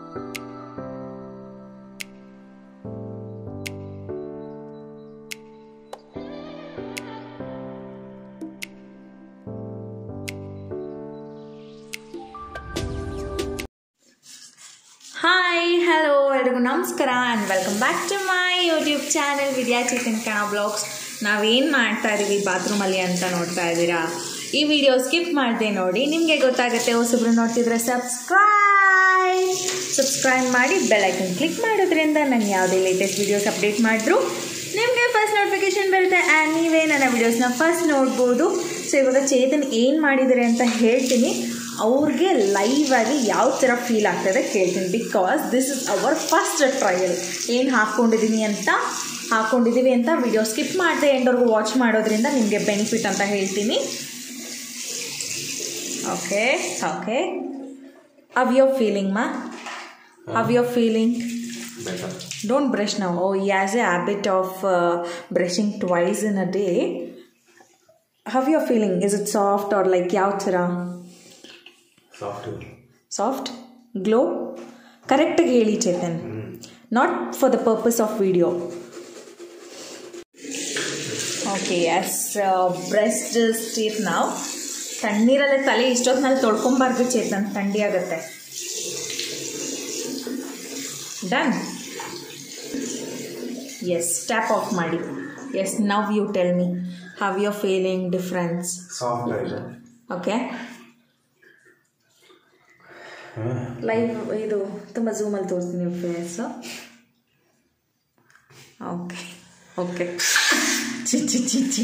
Hi hello ಎಲ್ರಿಗೂ ನಮಸ್ಕಾರ and welcome back to my YouTube channel Vidya Chetan ಕಣ ಬ್ಲಾಗ್ಸ್ ನಾವೇನು ಮಾಡ್ತಾ ಇದ್ದೀವಿ ಬಾತ್ರೂಮಲ್ಲಿ ಅಂತ ನೋಡ್ತಾ ಇದ್ದೀರಾ ಈ ವಿಡಿಯೋ ಸ್ಕಿಪ್ ಮಾಡಿದೆ ನೋಡಿ ನಿಮಗೆ ಗೊತ್ತಾಗುತ್ತೆ ಹೊಸಬ್ರು ನೋಡ್ತಿದ್ರೆ ಸಬ್ಸ್ಕ್ರೈಬ್ ಸಬ್ಸ್ಕ್ರೈಬ್ ಮಾಡಿ ಬೆಲ್ಲೈಕನ್ ಕ್ಲಿಕ್ ಮಾಡೋದ್ರಿಂದ ನಾನು ಯಾವುದೇ ಲೇಟೆಸ್ಟ್ ವೀಡಿಯೋಸ್ ಅಪ್ಡೇಟ್ ಮಾಡಿದ್ರು ನಿಮಗೆ ಫಸ್ಟ್ ನೋಟಿಫಿಕೇಶನ್ ಬರುತ್ತೆ ಆ್ಯಂಡ್ ನೀವೇ ನನ್ನ ವೀಡಿಯೋಸ್ನ ಫಸ್ಟ್ ನೋಡ್ಬೋದು ಸೊ ಇವಾಗ ಚೇತನ್ ಏನು ಮಾಡಿದ್ದಾರೆ ಅಂತ ಹೇಳ್ತೀನಿ ಅವ್ರಿಗೆ ಲೈವ್ ಆಗಿ ಯಾವ ಥರ ಫೀಲ್ ಆಗ್ತದೆ ಕೇಳ್ತೀನಿ because this is our first trial ಏನು ಹಾಕ್ಕೊಂಡಿದ್ದೀನಿ ಅಂತ ಹಾಕ್ಕೊಂಡಿದ್ದೀವಿ ಅಂತ ವಿಡಿಯೋ ಸ್ಕಿಪ್ ಮಾಡದೆ ಎಂಡವ್ರಿಗೂ ವಾಚ್ ಮಾಡೋದ್ರಿಂದ ನಿಮಗೆ ಬೆನಿಫಿಟ್ ಅಂತ ಹೇಳ್ತೀನಿ okay okay how you're feeling ಮಾ how you're feeling better. Don't brush now. Oh, he has a habit of uh, brushing twice in a day. How you feeling? Is it soft or like ಯಾವ ಥರ Soft. Soft glow ಕರೆಕ್ಟಾಗಿ ಹೇಳಿ Chetan not for the purpose of video okay yes ಬ್ರೆಸ್ಟ್ ಸ್ಟೀಟ್ ನಾವು ತಣ್ಣೀರಲ್ಲೇ ತಲೆ ಇಷ್ಟೊತ್ತಿನಲ್ಲಿ ತೊಳ್ಕೊಂಬಾರ್ದು ಚೇತನ್ ಥಂಡಿ ಆಗುತ್ತೆ ಡನ್ ಎಸ್ ಟ್ಯಾಪ್ ಆಫ್ ಮಾಡಿ yes now you tell me how you feeling difference Soft ಆಗಿದೆ ಓಕೆ ಲೈವ್ ಇದು ತುಂಬ ಝೂಮಲ್ಲಿ ತೋರಿಸ್ತೀನಿ ಫೇಸು ಓಕೆ ಓಕೆ ಚಿ ಚಿ ಚಿ ಚಿ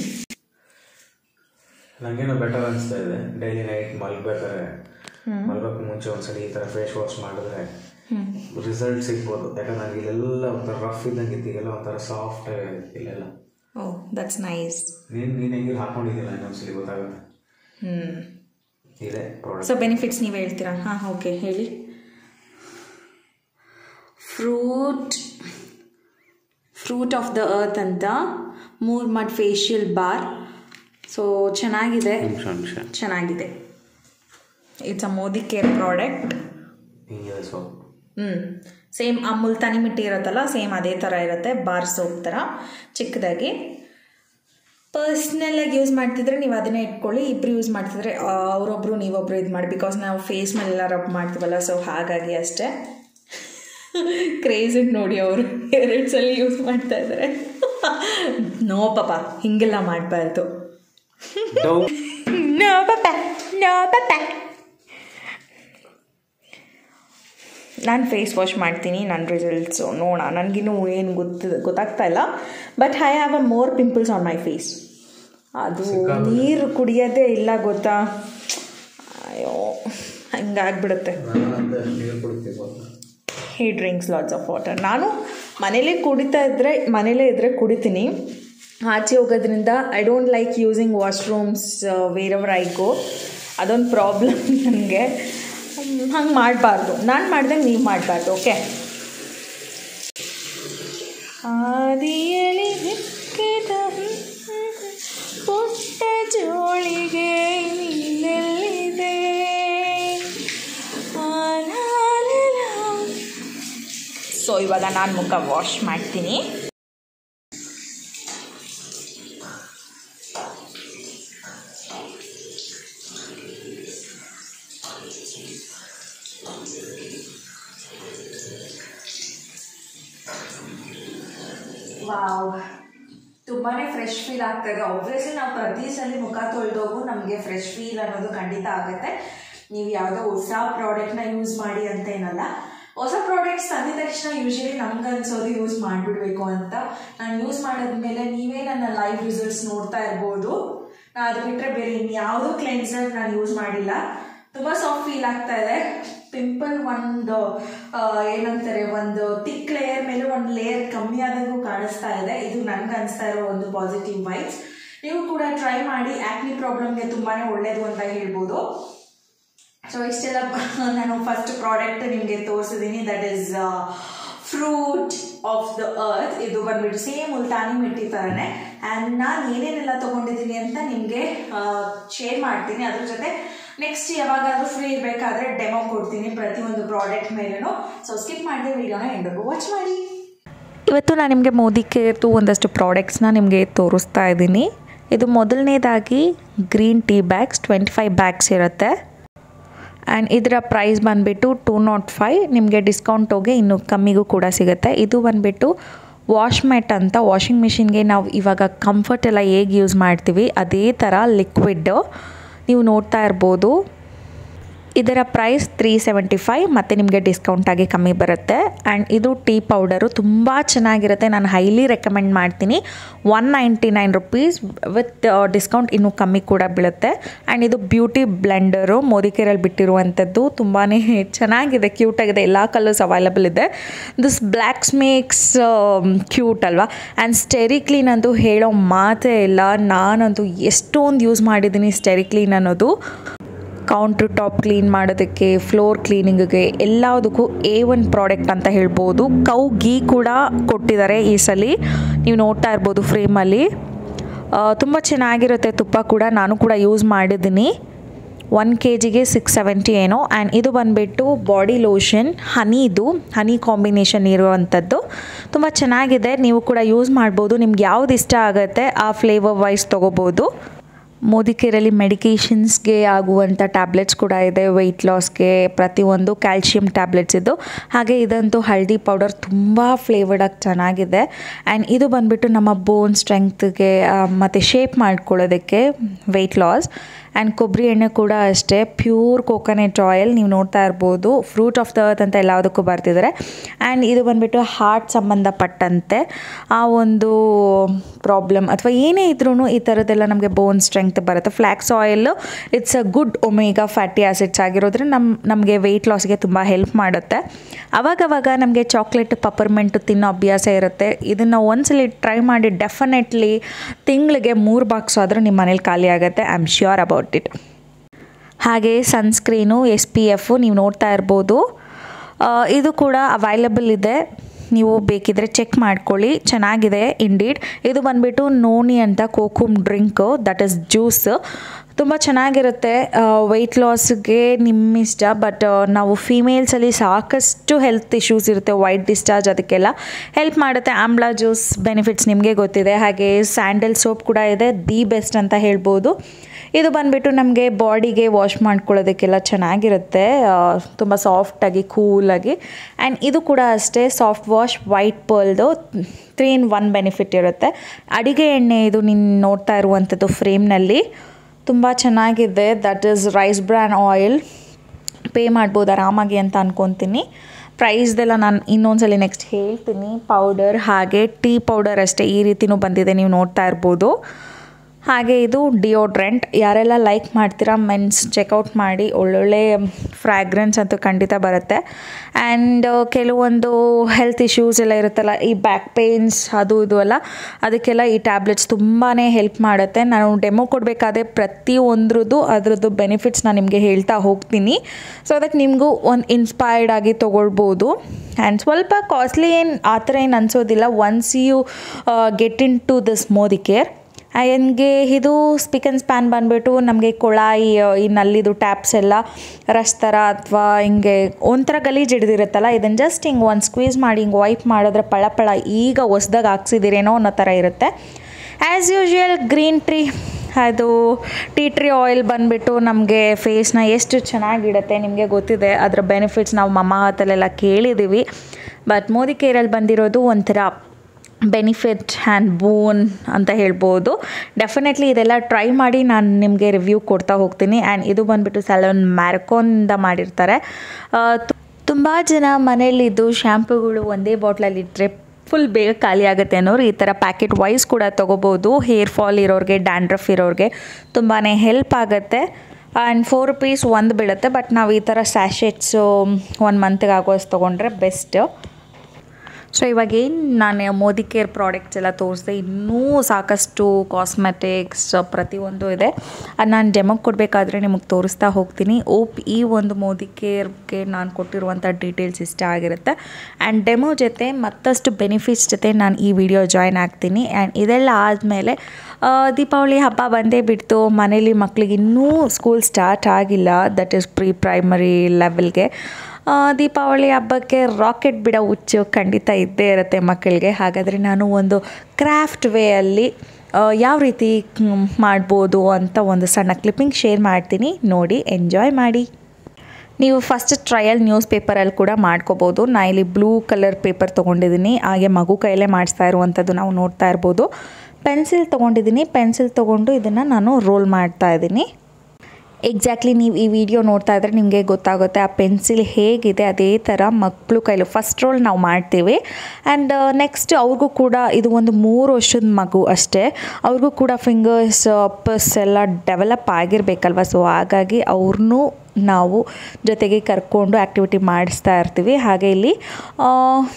ನನಗೇನೋ ಬೆಟರ್ ಅನಿಸ್ತಾ ಇದೆ ಡೈಲಿ ನೈಟ್ ಮಲ್ಬೇಕಾದ್ರೆ ಮಲ್ಗೋಕೆ ಮುಂಚೆ ಒಂದ್ಸಲಿ ಈ ಥರ ಫೇಸ್ ವಾಶ್ ಮಾಡಿದ್ರೆ ರಿಸಲ್ಟ್ ಸಿಗ್ಬೋದು ಯಾಕಂದ್ರೆ ನನಗೆ ಇಲ್ಲೆಲ್ಲ ಒಂಥರ ರಫ್ ಇದ್ದಂಗೆ ಇತ್ತು ಈಗೆಲ್ಲ ಒಂಥರ ಸಾಫ್ಟ್ ಇಲ್ಲೆಲ್ಲ ಓ ದಟ್ಸ್ ನೈಸ್ ನೀನು ನೀನು ಹೆಂಗೆ ಹಾಕೊಂಡಿದ್ದಿಲ್ಲ ಇನ್ನೊಂದ್ಸಲಿ ಗೊತ್ತಾಗುತ್ತೆ ಹ್ಞೂ ಇದೆ ಪ್ರಾಡಕ್ಟ್ ಸೊ ಬೆನಿಫಿಟ್ಸ್ ನೀವು ಹೇಳ್ತೀರಾ ಹಾಂ ಓಕೆ ಹೇಳಿ fruit fruit of the earth ಅಂತ ಮೂರ್ ಮಡ್ ಫೇಶಿಯಲ್ ಬಾರ್ ಸೊ ಚೆನ್ನಾಗಿದೆ ನಿಮಿಷ ನಿಮಿಷ ಚೆನ್ನಾಗಿದೆ it's a Modicare product ಹಿಂಗಿದೆ ಸೋಪ್ ಹ್ಞೂ ಸೇಮ್ ಆ ಮುಲ್ತಾನಿ ಮಿಟ್ಟಿ ಇರುತ್ತಲ್ಲ ಸೇಮ್ ಅದೇ ಥರ ಇರುತ್ತೆ ಬಾರ್ ಸೋಪ್ ಥರ ಚಿಕ್ಕದಾಗಿ ಪರ್ಸ್ನಲ್ಲಾಗಿ ಯೂಸ್ ಮಾಡ್ತಿದ್ರೆ ನೀವು ಅದನ್ನೇ ಇಟ್ಕೊಳ್ಳಿ ಇಬ್ಬರು ಯೂಸ್ ಮಾಡ್ತಿದ್ರೆ ಅವರೊಬ್ಬರು ನೀವೊಬ್ಬರು ಇದು ಮಾಡಿ ಬಿಕಾಸ್ ನಾವು ಫೇಸ್ ಮೇಲೆಲ್ಲ ರಬ್ ಮಾಡ್ತೀವಲ್ಲ ಸೊ ಹಾಗಾಗಿ ಅಷ್ಟೇ ಕ್ರೇಜಿಗೆ ನೋಡಿ ಅವರು ಎರಡು ಸಲ ಯೂಸ್ ಮಾಡ್ತಾ ಇದ್ದಾರೆ ನೋ ಪಾಪ ಹಿಂಗೆಲ್ಲ ಮಾಡಬಾರ್ದು ಡೌ ನೋ ಪಾಪ ನೋ ಪಾಪ ನಾನು ಫೇಸ್ ವಾಶ್ ಮಾಡ್ತೀನಿ ನನ್ನ ರಿಸಲ್ಟ್ಸು ನೋಡೋಣ ನನಗಿನ್ನೂ ಏನು ಗೊತ್ತ ಗೊತ್ತಾಗ್ತಾ ಇಲ್ಲ but I have a more pimples on my face ಅದು ನೀರು ಕುಡಿಯೋದೇ ಇಲ್ಲ ಗೊತ್ತಾ ಅಯ್ಯೋ ಹಂಗಾಗ್ಬಿಡುತ್ತೆ ನೀರು ಕುಡಿತೀವಿ he drinks lots of water ನಾನು ಮನೇಲೇ ಕುಡಿತಾ ಇದ್ದರೆ ಮನೇಲೇ ಇದ್ದರೆ ಕುಡಿತೀನಿ ಆಚೆ ಹೋಗೋದ್ರಿಂದ I don't like using washrooms wherever I go ಅದೊಂದು ಪ್ರಾಬ್ಲಮ್ ನನಗೆ ಹಂಗೆ ಮಾಡಬಾರ್ದು ನಾನು ಮಾಡ್ದಂಗೆ ನೀವು ಮಾಡಬಾರ್ದು ಓಕೆ ಆದಿಯಲಿ ಹಿಕ್ಕಿದ ಪುಟ್ಟ ಜೋಳಿಗೆ ನೀನೆಲ್ಲಿದೆ ಸೊ ಇವಾಗ ನಾನು ಮುಖ ವಾಶ್ ಮಾಡ್ತೀನಿ ವಾವ್ ತುಂಬಾ ಫ್ರೆಶ್ ಫೀಲ್ ಆಗ್ತಾ ಇದೆ ಆಬ್ವಿಯಸ್ಲಿ ನಾವು ಪ್ರತಿ ಸಲ ಮುಖ ತೊಳೆದೋಗು ನಮಗೆ ಫ್ರೆಶ್ ಫೀಲ್ ಅನ್ನೋದು ಖಂಡಿತ ಆಗುತ್ತೆ ನೀವು ಯಾವುದೋ ಹೊಸ ಪ್ರಾಡಕ್ಟ್ನ ಯೂಸ್ ಮಾಡಿ ಅಂತ ಏನಲ್ಲ ಹೊಸ ಪ್ರಾಡಕ್ಟ್ಸ್ ತಂದಿದ ತಕ್ಷಣ ಯೂಶಲಿ ನಮ್ಗೆ ಅನ್ಸೋದು ಯೂಸ್ ಮಾಡಿಬಿಡ್ಬೇಕು ಅಂತ ನಾನು ಯೂಸ್ ಮಾಡಿದ್ಮೇಲೆ ನೀವೇ ನನ್ನ ಲೈವ್ ರಿಸಲ್ಟ್ಸ್ ನೋಡ್ತಾ ಇರ್ಬೋದು ನಾನು ಅದು ಬಿಟ್ಟರೆ ಬೇರೆ ಇನ್ಯಾವುದೋ ಕ್ಲೆನ್ಸರ್ ನಾನು ಯೂಸ್ ಮಾಡಿಲ್ಲ ತುಂಬ ಸಾಫ್ಟ್ ಫೀಲ್ ಆಗ್ತಾ ಇದೆ ಪಿಂಪಲ್ ಒಂದು ಆ, ಏನಂತಾರೆ ಒಂದು ತಿಕ್ ಲೇಯರ್ ಮೇಲೆ ಒಂದು ಲೇಯರ್ ಕಮ್ಮಿ ಆದಂಗೂ ಕಾಣಿಸ್ತಾ ಇದೆ ಇದು ನನ್ಗೆ ಅನಿಸ್ತಾ ಇರೋ ಒಂದು ಪಾಸಿಟಿವ್ ವೈಬ್ಸ್ ನೀವು ಕೂಡ ಟ್ರೈ ಮಾಡಿ ಆಕ್ನಿ ಪ್ರಾಬ್ಲಮ್ಗೆ ತುಂಬಾ ಒಳ್ಳೇದು ಅಂತ ಹೇಳ್ಬೋದು ಸೊ ಇಷ್ಟೆಲ್ಲ ನಾನು ಫಸ್ಟ್ ಪ್ರಾಡಕ್ಟ್ ನಿಮಗೆ ತೋರಿಸಿದ್ದೀನಿ that is fruit of the earth ಇದು ಬಂದ್ಬಿಟ್ಟು ಸೇಮ್ ಮುಲ್ತಾನಿ ಮಿಟ್ಟಿ ಥರನೇ ಆ್ಯಂಡ್ ನಾನು ಏನೇನೆಲ್ಲ ತೊಗೊಂಡಿದ್ದೀನಿ ಅಂತ ನಿಮಗೆ ಶೇರ್ ಮಾಡ್ತೀನಿ ಅದ್ರ ಜೊತೆ ನೆಕ್ಸ್ಟ್ ಯಾವಾಗಾದ್ರೂ ಫ್ರೀ ಇರಬೇಕಾದ್ರೆ ಡೆಮೋ ಕೊಡ್ತೀನಿ ಪ್ರತಿಯೊಂದು ಪ್ರಾಡಕ್ಟ್ ಮೇಲೂ ಸೊ ಸ್ಕಿಪ್ ಮಾಡಿದೆ ವಿಡಿಯೋನ ಎಂಡರ್ಗೂ ವಾಚ್ ಮಾಡಿ ಇವತ್ತು ನಾನು ನಿಮಗೆ ಮೋದಿ ಕೇರ್ದು ಒಂದಷ್ಟು ಪ್ರಾಡಕ್ಟ್ಸ್ನ ನಿಮಗೆ ತೋರಿಸ್ತಾ ಇದ್ದೀನಿ ಇದು ಮೊದಲನೇದಾಗಿ green tea bags twenty five bags ಇರುತ್ತೆ ಆ್ಯಂಡ್ ಇದರ ಪ್ರೈಸ್ ಬಂದುಬಿಟ್ಟು ಟೂ ನಾಟ್ ಫೈವ್ ನಿಮಗೆ ಡಿಸ್ಕೌಂಟ್ ಹೋಗಿ ಇನ್ನೂ ಕಮ್ಮಿಗೂ ಕೂಡ ಸಿಗುತ್ತೆ ಇದು ಬಂದುಬಿಟ್ಟು ವಾಶ್ ಮ್ಯಾಟ್ ಅಂತ ವಾಷಿಂಗ್ ಮಿಷಿನ್ಗೆ ನಾವು ಇವಾಗ ಕಂಫರ್ಟ್ ಎಲ್ಲ ಹೇಗೆ ಯೂಸ್ ಮಾಡ್ತೀವಿ ಅದೇ ಥರ ಲಿಕ್ವಿಡ್ ನೀವು ನೋಡ್ತಾ ಇರ್ಬೋದು ಇದರ ಪ್ರೈಸ್ ತ್ರೀ ಸೆವೆಂಟಿ ಫೈವ್ ಮತ್ತು ನಿಮಗೆ ಡಿಸ್ಕೌಂಟ್ ಆಗಿ ಕಮ್ಮಿ ಬರುತ್ತೆ ಆ್ಯಂಡ್ ಇದು ಟೀ ಪೌಡರು ತುಂಬ ಚೆನ್ನಾಗಿರುತ್ತೆ ನಾನು ಹೈಲಿ ರೆಕಮೆಂಡ್ ಮಾಡ್ತೀನಿ one ninety nine rupees with discount ಇನ್ನೂ ಕಮ್ಮಿ ಕೂಡ ಬೀಳುತ್ತೆ ಆ್ಯಂಡ್ ಇದು ಬ್ಯೂಟಿ ಬ್ಲೆಂಡರು ಮೋದಿಕೇರಲ್ಲಿ ಬಿಟ್ಟಿರುವಂಥದ್ದು ತುಂಬಾ ಚೆನ್ನಾಗಿದೆ ಕ್ಯೂಟಾಗಿದೆ ಎಲ್ಲ ಕಲರ್ಸ್ ಅವೈಲಬಲ್ ಇದೆ ದಿಸ್ ಬ್ಲ್ಯಾಕ್ಸ್ ಮೇಕ್ಸ್ ಕ್ಯೂಟ್ ಅಲ್ವಾ ಆ್ಯಂಡ್ ಸ್ಟೆರಿ ಕ್ಲೀನ್ ಅಂತೂ ಹೇಳೋ ಮಾತೇ ಇಲ್ಲ ನಾನಂತೂ ಎಷ್ಟೊಂದು ಯೂಸ್ ಮಾಡಿದ್ದೀನಿ ಸ್ಟೆರಿ ಕ್ಲೀನ್ ಅನ್ನೋದು ಕೌಂಟ್ರ್ ಟಾಪ್ ಕ್ಲೀನ್ ಮಾಡೋದಕ್ಕೆ ಫ್ಲೋರ್ ಕ್ಲೀನಿಂಗಿಗೆ ಎಲ್ಲದಕ್ಕೂ ಎ ಒನ್ ಪ್ರಾಡಕ್ಟ್ ಅಂತ ಹೇಳ್ಬೋದು ಕೌ ಗೀ ಕೂಡ ಕೊಟ್ಟಿದ್ದಾರೆ ಈ ಸಲ ನೀವು ನೋಡ್ತಾ ಇರ್ಬೋದು ಫ್ರೇಮಲ್ಲಿ ತುಂಬ ಚೆನ್ನಾಗಿರುತ್ತೆ ತುಪ್ಪ ಕೂಡ ನಾನು ಕೂಡ ಯೂಸ್ ಮಾಡಿದ್ದೀನಿ ಒನ್ ಕೆ ಜಿಗೆ ಸಿಕ್ಸ್ ಸೆವೆಂಟಿ ಏನೋ ಆ್ಯಂಡ್ ಇದು ಬಂದುಬಿಟ್ಟು ಬಾಡಿ ಲೋಷನ್ ಹನಿದು ಹನಿ ಕಾಂಬಿನೇಷನ್ ಇರುವಂಥದ್ದು ತುಂಬ ಚೆನ್ನಾಗಿದೆ ನೀವು ಕೂಡ ಯೂಸ್ ಮಾಡ್ಬೋದು ನಿಮ್ಗೆ ಯಾವ್ದು ಇಷ್ಟ ಆಗುತ್ತೆ ಆ ಫ್ಲೇವರ್ ವೈಸ್ ತೊಗೋಬೋದು ಮೋದಿಕೇರಲ್ಲಿ ಮೆಡಿಕೇಷನ್ಸ್ಗೆ ಆಗುವಂಥ ಟ್ಯಾಬ್ಲೆಟ್ಸ್ ಕೂಡ ಇದೆ ವೆಯ್ಟ್ ಲಾಸ್ಗೆ ಪ್ರತಿಯೊಂದು ಕ್ಯಾಲ್ಶಿಯಂ ಟ್ಯಾಬ್ಲೆಟ್ಸ್ ಇದು ಹಾಗೆ ಇದಂತೂ ಹಳದಿ ಪೌಡರ್ ತುಂಬ ಫ್ಲೇವರ್ಡಾಗಿ ಚೆನ್ನಾಗಿದೆ ಆ್ಯಂಡ್ ಇದು ಬಂದುಬಿಟ್ಟು ನಮ್ಮ ಬೋನ್ ಸ್ಟ್ರೆಂಗ್ತ್ಗೆ ಮತ್ತು ಶೇಪ್ ಮಾಡ್ಕೊಳ್ಳೋದಕ್ಕೆ ವೆಯ್ಟ್ ಲಾಸ್ ಆ್ಯಂಡ್ ಕೊಬ್ಬರಿ ಎಣ್ಣೆ ಕೂಡ ಅಷ್ಟೇ ಪ್ಯೂರ್ ಕೋಕೋನಟ್ ಆಯಿಲ್ ನೀವು ನೋಡ್ತಾ ಇರ್ಬೋದು ಫ್ರೂಟ್ ಆಫ್ ದ ಅರ್ತ್ ಅಂತ ಎಲ್ಲದಕ್ಕೂ ಬರ್ತಿದ್ದಾರೆ ಆ್ಯಂಡ್ ಇದು ಬಂದುಬಿಟ್ಟು ಹಾರ್ಟ್ ಸಂಬಂಧಪಟ್ಟಂತೆ ಆ ಒಂದು ಪ್ರಾಬ್ಲಮ್ ಅಥವಾ ಏನೇ ಇದ್ರೂ ಈ ಥರದ್ದೆಲ್ಲ ನಮಗೆ ಬೋನ್ ಸ್ಟ್ರೆಂಗ್ತ್ ಬರುತ್ತೆ flax oil it's a good omega fatty acids ಆಗಿರೋದ್ರಿಂದ ನಮ್ಮ ನಮಗೆ ವೆಯ್ಟ್ ಲಾಸ್ಗೆ ತುಂಬ ಹೆಲ್ಪ್ ಮಾಡುತ್ತೆ ಅವಾಗವಾಗ ನಮಗೆ ಚಾಕ್ಲೇಟ್ ಪಪರ್ಮೆಂಟು ತಿನ್ನೋ ಅಭ್ಯಾಸ ಇರುತ್ತೆ ಇದನ್ನು ಒಂದ್ಸಲಿ ಟ್ರೈ ಮಾಡಿ ಡೆಫಿನೆಟ್ಲಿ ತಿಂಗಳಿಗೆ ಮೂರು ಬಾಕ್ಸ್ ಆದರೂ ನಿಮ್ಮ ಮನೇಲಿ ಖಾಲಿ ಆಗುತ್ತೆ I am sure about it ಹಾಗೆ ಸನ್ಸ್ಕ್ರೀನು ಎಸ್ ಪಿ ಎಫು ನೀವು ನೋಡ್ತಾ ಇರ್ಬೋದು ಇದು ಕೂಡ ಅವೈಲಬಲ್ ಇದೆ ನೀವು ಬೇಕಿದ್ರೆ ಚೆಕ್ ಮಾಡ್ಕೊಳ್ಳಿ ಚೆನ್ನಾಗಿದೆ ಇಂಡೀಡ್ ಇದು ಬಂದುಬಿಟ್ಟು ನೋನಿ ಅಂತ kokum drink that is juice ತುಂಬ ಚೆನ್ನಾಗಿರುತ್ತೆ ವೆಯ್ಟ್ ಲಾಸ್ಗೆ ನಿಮ್ಮ ಇಷ್ಟ ಬಟ್ ನಾವು ಫೀಮೇಲ್ಸಲ್ಲಿ ಸಾಕಷ್ಟು ಹೆಲ್ತ್ ಇಶ್ಯೂಸ್ ಇರುತ್ತೆ ವೈಟ್ ಡಿಸ್ಚಾರ್ಜ್ ಅದಕ್ಕೆಲ್ಲ ಹೆಲ್ಪ್ ಮಾಡುತ್ತೆ ಆಮ್ಲಾ ಜ್ಯೂಸ್ ಬೆನಿಫಿಟ್ಸ್ ನಿಮಗೆ ಗೊತ್ತಿದೆ ಹಾಗೆ ಸ್ಯಾಂಡಲ್ ಸೋಪ್ ಕೂಡ ಇದೆ ದಿ ಬೆಸ್ಟ್ ಅಂತ ಹೇಳ್ಬೋದು ಇದು ಬಂದುಬಿಟ್ಟು ನಮಗೆ ಬಾಡಿಗೆ ವಾಶ್ ಮಾಡ್ಕೊಳ್ಳೋದಕ್ಕೆಲ್ಲ ಚೆನ್ನಾಗಿರುತ್ತೆ ತುಂಬ ಸಾಫ್ಟಾಗಿ ಕೂಲಾಗಿ ಆ್ಯಂಡ್ ಇದು ಕೂಡ ಅಷ್ಟೇ ಸಾಫ್ಟ್ ವಾಶ್ ವೈಟ್ ಪರ್ಲ್ದು ತ್ರೀ ಇನ್ ಒನ್ ಬೆನಿಫಿಟ್ ಇರುತ್ತೆ ಅಡಿಗೆ ಎಣ್ಣೆ ಇದು ನೀನು ನೋಡ್ತಾ ಇರುವಂಥದ್ದು ಫ್ರೇಮ್ನಲ್ಲಿ ತುಂಬ ಚೆನ್ನಾಗಿದೆ that is rice bran oil pay ಮಾಡ್ಬೋದು ಆರಾಮಾಗಿ ಅಂತ ಅನ್ಕೊತೀನಿ ಪ್ರೈಸ್ದೆಲ್ಲ ನಾನು ಇನ್ನೊಂದ್ಸಲಿ ನೆಕ್ಸ್ಟ್ ಹೇಳ್ತೀನಿ ಪೌಡರ್ ಹಾಗೆ ಟೀ ಪೌಡರ್ ಅಷ್ಟೇ ಈ ರೀತಿನೂ ಬಂದಿದೆ ನೀವು ನೋಡ್ತಾ ಇರ್ಬೋದು ಹಾಗೆ ಇದು ಡಿಯೋಡ್ರೆಂಟ್ ಯಾರೆಲ್ಲ ಲೈಕ್ ಮಾಡ್ತೀರಾ ಮೆನ್ಸ್ ಚೆಕ್ಔಟ್ ಮಾಡಿ ಒಳ್ಳೊಳ್ಳೆ ಫ್ರ್ಯಾಗ್ರೆನ್ಸ್ ಅಂತೂ ಖಂಡಿತ ಬರುತ್ತೆ ಆ್ಯಂಡ್ ಕೆಲವೊಂದು ಹೆಲ್ತ್ ಇಶ್ಯೂಸ್ ಎಲ್ಲ ಇರುತ್ತಲ್ಲ ಈ ಬ್ಯಾಕ್ ಪೇನ್ಸ್ ಅದು ಇದು ಎಲ್ಲ ಅದಕ್ಕೆಲ್ಲ ಈ ಟ್ಯಾಬ್ಲೆಟ್ಸ್ ತುಂಬಾ ಹೆಲ್ಪ್ ಮಾಡುತ್ತೆ ನಾನು ಡೆಮೋ ಕೊಡಬೇಕಾದ್ರೆ ಪ್ರತಿಯೊಂದ್ರದ್ದು ಅದರದ್ದು ಬೆನಿಫಿಟ್ಸ್ ನಾನು ನಿಮಗೆ ಹೇಳ್ತಾ ಹೋಗ್ತೀನಿ ಸೊ ಅದಕ್ಕೆ ನಿಮಗೂ ಒಂದು ಇನ್ಸ್ಪೈರ್ಡ್ ಆಗಿ ತೊಗೊಳ್ಬೋದು ಆ್ಯಂಡ್ ಸ್ವಲ್ಪ ಕಾಸ್ಟ್ಲಿ ಏನು ಆ ಥರ ಏನು ಅನಿಸೋದಿಲ್ಲ once you get into this Modicare ನನಗೆ ಇದು ಸ್ಪಿಕ್ ಆ್ಯಂಡ್ ಸ್ಪ್ಯಾನ್ ಬಂದುಬಿಟ್ಟು ನಮಗೆ ಕೊಳಾಯಿ ಈ ನಲ್ಲಿದು ಟ್ಯಾಪ್ಸ್ ಎಲ್ಲ ರಶ್ ಥರ ಅಥವಾ ಹಿಂಗೆ ಒಂಥರ ಗಲೀಜು ಹಿಡ್ದಿರುತ್ತಲ್ಲ ಇದನ್ನು ಜಸ್ಟ್ ಹಿಂಗೆ ಒಂದು ಸ್ಕ್ವೀಸ್ ಮಾಡಿ ಹಿಂಗೆ ವೈಪ್ ಮಾಡಿದ್ರೆ ಪಳ ಪಳ ಈಗ ಹೊಸ್ದಾಗಿ ಹಾಕ್ಸಿದ್ದೀರೇನೋ ಅನ್ನೋ ಥರ ಇರುತ್ತೆ ಆ್ಯಸ್ ಯೂಶ್ವಲ್ ಗ್ರೀನ್ ಟ್ರೀ ಅದು ಟೀ ಟ್ರೀ ಆಯಿಲ್ ಬಂದುಬಿಟ್ಟು ನಮಗೆ ಫೇಸ್ನ ಎಷ್ಟು ಚೆನ್ನಾಗಿಡುತ್ತೆ ನಿಮಗೆ ಗೊತ್ತಿದೆ ಅದರ ಬೆನಿಫಿಟ್ಸ್ ನಾವು ಮಮ್ಮ ಹತ್ತಲೆಲ್ಲ ಕೇಳಿದ್ದೀವಿ ಬಟ್ ಮೋದಿ ಕೇರಲ್ಲಿ ಬಂದಿರೋದು ಒಂಥರ ಬೆನಿಫಿಟ್ ಆ್ಯಂಡ್ ಬೋನ್ ಅಂತ ಹೇಳ್ಬೋದು ಡೆಫಿನೆಟ್ಲಿ ಇದೆಲ್ಲ ಟ್ರೈ ಮಾಡಿ ನಾನು ನಿಮಗೆ ರಿವ್ಯೂ ಕೊಡ್ತಾ ಹೋಗ್ತೀನಿ ಆ್ಯಂಡ್ ಇದು ಬಂದುಬಿಟ್ಟು ಸಲೋನ್ ಮ್ಯಾರಕೋನಿಂದ ಮಾಡಿರ್ತಾರೆ ತುಂಬ ಜನ ಮನೇಲಿದ್ದು ಶ್ಯಾಂಪುಗಳು ಒಂದೇ ಬಾಟ್ಲಲ್ಲಿ ಇಟ್ಟರೆ ಫುಲ್ ಬೇಗ ಖಾಲಿ ಆಗುತ್ತೆ ಅನ್ನೋರು ಈ ಥರ ಪ್ಯಾಕೆಟ್ ವೈಸ್ ಕೂಡ ತೊಗೋಬೋದು ಹೇರ್ ಫಾಲ್ ಇರೋರಿಗೆ ಡ್ಯಾಂಡ್ರಫ್ ಇರೋರಿಗೆ ತುಂಬಾ ಹೆಲ್ಪ್ ಆಗುತ್ತೆ ಆ್ಯಂಡ್ ಫೋರ್ ರುಪೀಸ್ ಒಂದು ಬೀಳುತ್ತೆ ಬಟ್ ನಾವು ಈ ಥರ ಸ್ಯಾಶೆಟ್ಸು ಒನ್ ಮಂತ್ಗೆ ಆಗೋಷ್ಟು ತೊಗೊಂಡ್ರೆ ಬೆಸ್ಟ್ ಸೊ ಇವಾಗ ಏನು ನಾನು ಮೋದಿ ಕೇರ್ ಪ್ರಾಡಕ್ಟ್ಸ್ ಎಲ್ಲ ತೋರಿಸಿದೆ ಇನ್ನೂ ಸಾಕಷ್ಟು ಕಾಸ್ಮೆಟಿಕ್ಸ್ ಪ್ರತಿಯೊಂದು ಇದೆ ಅದು ನಾನು ಡೆಮೋಗೆ ಕೊಡಬೇಕಾದ್ರೆ ನಿಮಗೆ ತೋರಿಸ್ತಾ ಹೋಗ್ತೀನಿ ಓಪ್ ಈ ಒಂದು ಮೋದಿ ಕೇರ್ಗೆ ನಾನು ಕೊಟ್ಟಿರುವಂಥ ಡೀಟೇಲ್ಸ್ ಇಷ್ಟ ಆಗಿರುತ್ತೆ ಆ್ಯಂಡ್ ಡೆಮೋ ಜೊತೆ ಮತ್ತಷ್ಟು ಬೆನಿಫಿಟ್ಸ್ ಜೊತೆ ನಾನು ಈ ವಿಡಿಯೋ ಜಾಯ್ನ್ ಆಗ್ತೀನಿ ಆ್ಯಂಡ್ ಇದೆಲ್ಲ ಆದಮೇಲೆ ದೀಪಾವಳಿ ಹಬ್ಬ ಬಂದೇ ಬಿಡ್ತು ಮನೇಲಿ ಮಕ್ಕಳಿಗೆ ಇನ್ನೂ ಸ್ಕೂಲ್ ಸ್ಟಾರ್ಟ್ ಆಗಿಲ್ಲ ದಟ್ ಈಸ್ ಪ್ರೀ ಪ್ರೈಮರಿ ಲೆವೆಲ್ಗೆ ದೀಪಾವಳಿ ಹಬ್ಬಕ್ಕೆ ರಾಕೆಟ್ ಬಿಡೋ ಹುಚ್ಚು ಖಂಡಿತ ಇದ್ದೇ ಇರುತ್ತೆ ಮಕ್ಕಳಿಗೆ ಹಾಗಾದರೆ ನಾನು ಒಂದು ಕ್ರಾಫ್ಟ್ ವೇಯಲ್ಲಿ ಯಾವ ರೀತಿ ಮ್, ಮಾಡ್ಬೋದು ಅಂತ ಒಂದು ಸಣ್ಣ ಕ್ಲಿಪ್ಪಿಂಗ್ ಶೇರ್ ಮಾಡ್ತೀನಿ ನೋಡಿ ಎಂಜಾಯ್ ಮಾಡಿ ನೀವು ಫಸ್ಟ್ ಟ್ರಯಲ್ ನ್ಯೂಸ್ ಪೇಪರಲ್ಲಿ ಕೂಡ ಮಾಡ್ಕೋಬೋದು ನಾ ಇಲ್ಲಿ ಬ್ಲೂ ಕಲರ್ ಪೇಪರ್ ತೊಗೊಂಡಿದ್ದೀನಿ ಹಾಗೆ ಮಗು ಕೈಲೇ ಮಾಡಿಸ್ತಾ ಇರುವಂಥದ್ದು ನಾವು ನೋಡ್ತಾ ಇರ್ಬೋದು ಪೆನ್ಸಿಲ್ ತೊಗೊಂಡಿದ್ದೀನಿ ಪೆನ್ಸಿಲ್ ತೊಗೊಂಡು ಇದನ್ನು ನಾನು ರೋಲ್ ಮಾಡ್ತಾ ಇದ್ದೀನಿ ಎಕ್ಸಾಕ್ಟ್ಲಿ ನೀವು ಈ ವಿಡಿಯೋ ನೋಡ್ತಾ ಇದ್ರೆ ನಿಮಗೆ ಗೊತ್ತಾಗುತ್ತೆ ಆ ಪೆನ್ಸಿಲ್ ಹೇಗಿದೆ ಅದೇ ಥರ ಮಕ್ಕಳು ಕೈಲಿ ಫಸ್ಟ್ ರೋಲ್ ನಾವು ಮಾಡ್ತೀವಿ ಆ್ಯಂಡ್ ನೆಕ್ಸ್ಟ್ ಅವ್ರಿಗೂ ಕೂಡ ಇದು ಒಂದು ಮೂರು ವರ್ಷದ ಮಗು ಅಷ್ಟೇ ಅವ್ರಿಗೂ ಕೂಡ ಫಿಂಗರ್ಸ್ ಅಪ್ಪಸ್ ಎಲ್ಲ ಡೆವಲಪ್ ಆಗಿರಬೇಕಲ್ವ ಸೊ ಹಾಗಾಗಿ ಅವ್ರನ್ನೂ ನಾವು ಜೊತೆಗೆ ಕರ್ಕೊಂಡು ಆ್ಯಕ್ಟಿವಿಟಿ ಮಾಡಿಸ್ತಾ ಇರ್ತೀವಿ ಹಾಗೆ ಇಲ್ಲಿ ಆ,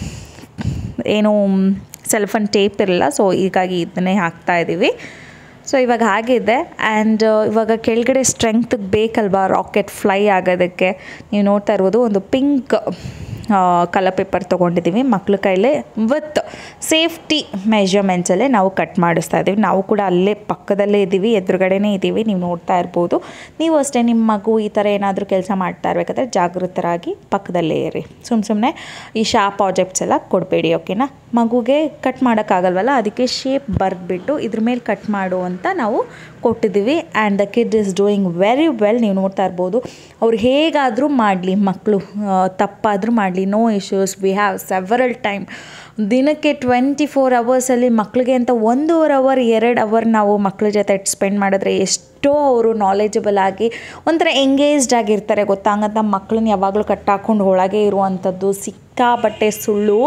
ಏನು ಸೆಲ್ಫನ್ ಟೇಪ್ ಇರಲ್ಲ ಸೊ ಹೀಗಾಗಿ ಇದನ್ನೇ ಹಾಕ್ತಾ ಇದ್ದೀವಿ ಸೊ ಇವಾಗ ಆಗಿದೆ ಆ್ಯಂಡ್ ಇವಾಗ ಕೆಳಗಡೆ ಸ್ಟ್ರೆಂಗ್ತಿಗೆ ಬೇಕಲ್ವಾ ರಾಕೆಟ್ ಫ್ಲೈ ಆಗೋದಕ್ಕೆ ನೀವು ನೋಡ್ತಾ ಇರ್ಬೋದು ಒಂದು ಪಿಂಕ್ ಕಲರ್ ಪೇಪರ್ ತೊಗೊಂಡಿದ್ದೀವಿ ಮಕ್ಳ ಕೈಲೇ ವಿತ್ ಸೇಫ್ಟಿ ಮೆಷರ್ಮೆಂಟ್ಸಲ್ಲೇ ನಾವು ಕಟ್ ಮಾಡಿಸ್ತಾ ಇದ್ದೀವಿ ನಾವು ಕೂಡ ಅಲ್ಲೇ ಪಕ್ಕದಲ್ಲೇ ಇದ್ದೀವಿ ಎದುರುಗಡೆನೇ ಇದ್ದೀವಿ ನೀವು ನೋಡ್ತಾ ಇರ್ಬೋದು ನೀವು ಅಷ್ಟೇ ನಿಮ್ಮ ಮಗು ಈ ಥರ ಏನಾದರೂ ಕೆಲಸ ಮಾಡ್ತಾ ಇರಬೇಕಾದ್ರೆ ಜಾಗೃತರಾಗಿ ಪಕ್ಕದಲ್ಲೇ ಇರಿ ಸುಮ್ಮ ಸುಮ್ಮನೆ ಈ ಶಾರ್ಪ್ ಆಬ್ಜೆಕ್ಟ್ಸ್ ಎಲ್ಲ ಕೊಡಬೇಡಿ ಓಕೆನಾ ಮಗುಗೆ ಕಟ್ ಮಾಡೋಕ್ಕಾಗಲ್ವಲ್ಲ ಅದಕ್ಕೆ ಶೇಪ್ ಬರೆದ್ಬಿಟ್ಟು ಇದ್ರ ಮೇಲೆ ಕಟ್ ಮಾಡು ಅಂತ ನಾವು ಕೊಟ್ಟಿದ್ದೀವಿ and the kid is doing very well ನೀವು ನೋಡ್ತಾ ಇರ್ಬೋದು ಅವ್ರು ಹೇಗಾದರೂ ಮಾಡಲಿ ಮಕ್ಕಳು ತಪ್ಪಾದರೂ ಮಾಡಲಿ no issues we have several time ದಿನಕ್ಕೆ ಟ್ವೆಂಟಿ ಫೋರ್ ಅವರ್ಸಲ್ಲಿ ಮಕ್ಕಳಿಗೆ ಅಂತ ಒಂದೂವರೆ ಅವರ್ ಎರಡು ಅವರ್ ನಾವು ಮಕ್ಕಳ ಜೊತೆ ಸ್ಪೆಂಡ್ ಮಾಡಿದ್ರೆ ಎಷ್ಟೋ ಅವರು ನಾಲೆಜಬಲ್ ಆಗಿ ಒಂಥರ ಎಂಗೇಜ್ಡ್ ಆಗಿರ್ತಾರೆ ಗೊತ್ತಾ ಹಂಗಂತ ಮಕ್ಕಳನ್ನ ಯಾವಾಗಲೂ ಕಟ್ಟಾಕೊಂಡು ಒಳಗೆ ಇರುವಂಥದ್ದು ಸಿಕ್ಕಾಬಟ್ಟೆ ಸುಳ್ಳು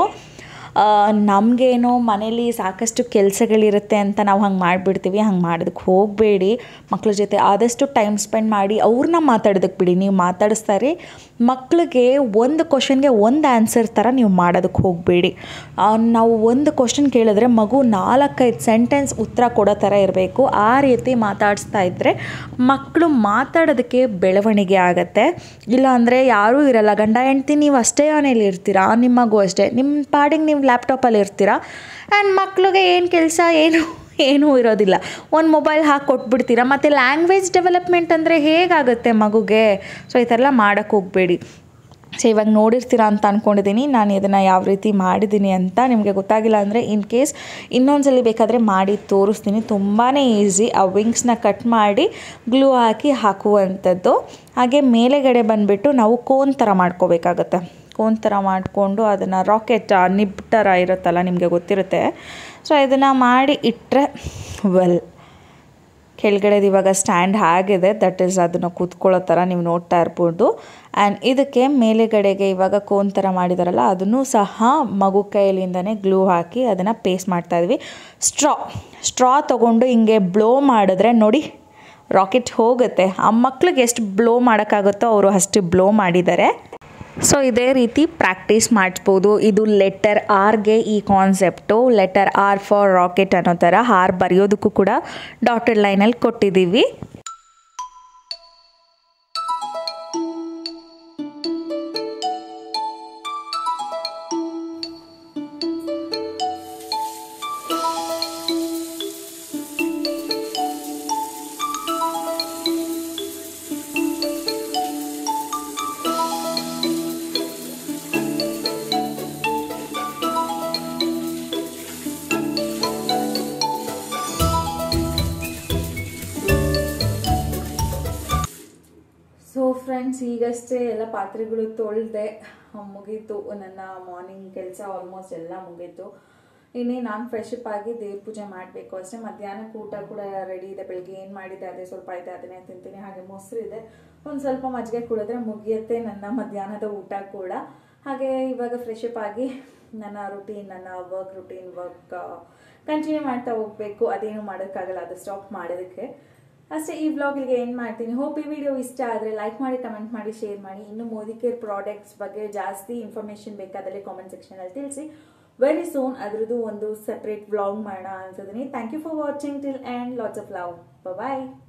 ನಮಗೇನೋ ಮನೇಲಿ ಸಾಕಷ್ಟು ಕೆಲಸಗಳಿರುತ್ತೆ ಅಂತ ನಾವು ಹಂಗೆ ಮಾಡಿಬಿಡ್ತೀವಿ ಹಂಗೆ ಮಾಡೋದಕ್ಕೆ ಹೋಗಬೇಡಿ ಮಕ್ಳ ಜೊತೆ ಆದಷ್ಟು ಟೈಮ್ ಸ್ಪೆಂಡ್ ಮಾಡಿ ಅವ್ರನ್ನ ಮಾತಾಡೋದಕ್ಕೆ ಬಿಡಿ ನೀವು ಮಾತಾಡಿಸ್ತಾರೆ ಮಕ್ಕಳಿಗೆ ಒಂದು ಕ್ವಶನ್ಗೆ ಒಂದು ಆನ್ಸರ್ ಥರ ನೀವು ಮಾಡೋದಕ್ಕೆ ಹೋಗಬೇಡಿ ನಾವು ಒಂದು ಕ್ವಶನ್ ಕೇಳಿದ್ರೆ ಮಗು ನಾಲ್ಕೈದು ಸೆಂಟೆನ್ಸ್ ಉತ್ತರ ಕೊಡೋ ಥರ ಇರಬೇಕು ಆ ರೀತಿ ಮಾತಾಡಿಸ್ತಾ ಇದ್ದರೆ ಮಕ್ಕಳು ಮಾತಾಡೋದಕ್ಕೆ ಬೆಳವಣಿಗೆ ಆಗುತ್ತೆ ಇಲ್ಲ ಅಂದರೆ ಯಾರೂ ಇರಲ್ಲ ಗಂಡ ಹೆಂಡ್ತಿ ನೀವು ಅಷ್ಟೇ ಮನೇಲಿ ಇರ್ತೀರಾ ನಿಮ್ಮ ಮಗು ಅಷ್ಟೇ ನಿಮ್ಮ ಪಾಡಿಗೆ ನೀವು ಲ್ಯಾಪ್ಟಾಪಲ್ಲಿ ಇರ್ತೀರಾ ಆ್ಯಂಡ್ ಮಕ್ಳಿಗೆ ಏನು ಕೆಲಸ ಏನು ಏನೂ ಇರೋದಿಲ್ಲ ಒಂದು ಮೊಬೈಲ್ ಹಾಕಿ ಕೊಟ್ಬಿಡ್ತೀರಾ ಮತ್ತು ಲ್ಯಾಂಗ್ವೇಜ್ ಡೆವಲಪ್ಮೆಂಟ್ ಅಂದರೆ ಹೇಗಾಗುತ್ತೆ ಮಗುಗೆ ಸೊ ಈ ಥರ ಎಲ್ಲ ಮಾಡೋಕ್ಕೆ ಹೋಗಬೇಡಿ ಸೊ ಇವಾಗ ನೋಡಿರ್ತೀರಾ ಅಂತ ಅಂದ್ಕೊಂಡಿದ್ದೀನಿ ನಾನು ಇದನ್ನು ಯಾವ ರೀತಿ ಮಾಡಿದ್ದೀನಿ ಅಂತ ನಿಮಗೆ ಗೊತ್ತಾಗಿಲ್ಲ ಅಂದರೆ ಇನ್ ಕೇಸ್ ಇನ್ನೊಂದ್ಸಲಿ ಬೇಕಾದರೆ ಮಾಡಿ ತೋರಿಸ್ತೀನಿ ತುಂಬಾ ಈಸಿ ಆ ವಿಂಗ್ಸ್ನ ಕಟ್ ಮಾಡಿ ಗ್ಲೂ ಹಾಕಿ ಹಾಕುವಂಥದ್ದು ಹಾಗೆ ಮೇಲೆಗಡೆ ಬಂದುಬಿಟ್ಟು ನಾವು ಕೋನ್ ಥರ ಮಾಡ್ಕೋಬೇಕಾಗತ್ತೆ ಕೋನ್ ಥರ ಮಾಡಿಕೊಂಡು ಅದನ್ನು ರಾಕೆಟ್ ನಿಬ್ ಥರ ಇರುತ್ತಲ್ಲ ನಿಮಗೆ ಗೊತ್ತಿರುತ್ತೆ ಸೊ ಇದನ್ನು ಮಾಡಿ ಇಟ್ಟರೆ ವೆಲ್ ಕೆಳಗಡೆದು ಇವಾಗ ಸ್ಟ್ಯಾಂಡ್ ಆಗಿದೆ ದಟ್ ಈಸ್ ಅದನ್ನು ಕೂತ್ಕೊಳ್ಳೋ ಥರ ನೀವು ನೋಡ್ತಾ ಇರ್ಬೋದು ಆ್ಯಂಡ್ ಇದಕ್ಕೆ ಮೇಲೆಗಡೆಗೆ ಇವಾಗ ಕೋನ್ ಥರ ಮಾಡಿದಾರಲ್ಲ ಅದನ್ನು ಸಹ ಮಗು ಕೈಲಿಂದನೇ ಗ್ಲೂ ಹಾಕಿ ಅದನ್ನು ಪೇಸ್ಟ್ ಮಾಡ್ತಾ ಇದ್ವಿ ಸ್ಟ್ರಾ ಸ್ಟ್ರಾ ತೊಗೊಂಡು ಹಿಂಗೆ ಬ್ಲೋ ಮಾಡಿದ್ರೆ ನೋಡಿ ರಾಕೆಟ್ ಹೋಗುತ್ತೆ ಆ ಮಕ್ಳಿಗೆ ಎಷ್ಟು ಬ್ಲೋ ಮಾಡೋಕ್ಕಾಗುತ್ತೋ ಅವರು ಅಷ್ಟು ಬ್ಲೋ ಮಾಡಿದ್ದಾರೆ ಸೊ ಇದೇ ರೀತಿ ಪ್ರಾಕ್ಟೀಸ್ ಮಾಡಿಸ್ಬೋದು ಇದು ಲೆಟರ್ ಆರ್ಗೆ ಈ concept letter R for rocket ಅನ್ನೋ ಥರ ಆರ್ ಬರೆಯೋದಕ್ಕೂ ಕೂಡ ಡಾಟೆಡ್ ಲೈನಲ್ಲಿ ಕೊಟ್ಟಿದ್ದೀವಿ ಸೊ ಫ್ರೆಂಡ್ಸ್ ಈಗಷ್ಟೇ ಎಲ್ಲ ಪಾತ್ರೆಗಳು ತೊಳೆದೆ ಮುಗೀತು ನನ್ನ ಮಾರ್ನಿಂಗ್ ಕೆಲಸ ಆಲ್ಮೋಸ್ಟ್ ಎಲ್ಲ ಮುಗೀತು ಇನ್ನೇ ನಾನು ಫ್ರೆಶ್ ಅಪ್ ಆಗಿ ದೇವ್ರ ಪೂಜೆ ಮಾಡಬೇಕು ಅಷ್ಟೇ ಮಧ್ಯಾಹ್ನಕ್ಕೆ ಊಟ ಕೂಡ ರೆಡಿ ಇದೆ ಬೆಳಗ್ಗೆ ಏನು ಮಾಡಿದೆ ಅದೇ ಸ್ವಲ್ಪ ಇದೆ ಅದನ್ನೇ ತಿಂತೀನಿ ಹಾಗೆ ಮೊಸರು ಇದೆ ಒಂದು ಸ್ವಲ್ಪ ಮಜ್ಜಿಗೆ ಕುಡಿದ್ರೆ ಮುಗಿಯುತ್ತೆ ನನ್ನ ಮಧ್ಯಾಹ್ನದ ಊಟ ಕೂಡ ಹಾಗೆ ಇವಾಗ ಫ್ರೆಶ್ ಅಪ್ ಆಗಿ ನನ್ನ ರುಟೀನ್ ನನ್ನ ವರ್ಕ್ ರುಟೀನ್ ವರ್ಕ್ ಕಂಟಿನ್ಯೂ ಮಾಡ್ತಾ ಹೋಗಬೇಕು ಅದೇನು ಮಾಡೋಕ್ಕಾಗಲ್ಲ ಅದು ಸ್ಟಾಪ್ ಮಾಡೋದಕ್ಕೆ ಅಷ್ಟೇ ಈ ಬ್ಲಾಗಿಗೆ ಏನು ಮಾಡ್ತೀನಿ ಹೋಪ್ ಈ ವಿಡಿಯೋ ಇಷ್ಟ ಆದರೆ ಲೈಕ್ ಮಾಡಿ ಕಮೆಂಟ್ ಮಾಡಿ ಶೇರ್ ಮಾಡಿ ಇನ್ನು ಮೋದಿ ಕೇರ್ ಪ್ರಾಡಕ್ಟ್ಸ್ ಬಗ್ಗೆ ಜಾಸ್ತಿ ಇನ್ಫಾರ್ಮೇಷನ್ ಬೇಕಾದಲ್ಲಿ ಕಾಮೆಂಟ್ ಸೆಕ್ಷನಲ್ಲಿ ತಿಳಿಸಿ ವೆರಿ ಸೂನ್ ಅದ್ರದ್ದು ಒಂದು ಸೆಪ್ರೇಟ್ ವ್ಲಾಗ್ ಮಾಡೋಣ ಅನ್ಸಿದ್ದೀನಿ thank you for watching till and lots of love bye